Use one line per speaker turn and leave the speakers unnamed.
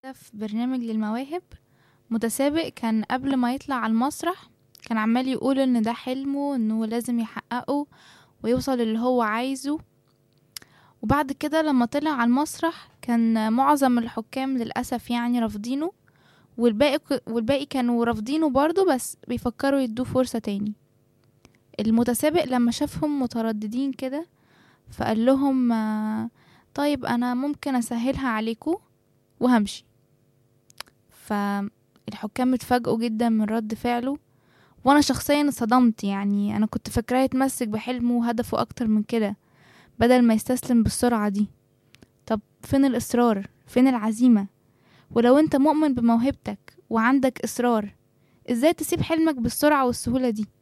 في برنامج للمواهب متسابق كان قبل ما يطلع على المسرح كان عمال يقول ان ده حلمه انه لازم يحققه ويوصل اللي هو عايزه وبعد كده لما طلع على المسرح كان معظم الحكام للأسف يعني رافضينه والباقي والباقي كانوا رافضينه برضه بس بيفكروا يدوه فرصة تاني المتسابق لما شافهم مترددين كده فقال لهم آه، طيب انا ممكن اسهلها عليكم وهمشي فالحكام اتفاجئوا جدا من رد فعله وانا شخصيا اتصدمت يعني انا كنت فاكراه يتمسك بحلمه وهدفه اكتر من كده بدل ما يستسلم بالسرعة دي طب فين الاصرار فين العزيمة ولو انت مؤمن بموهبتك وعندك اصرار ازاي تسيب حلمك بالسرعة والسهولة دي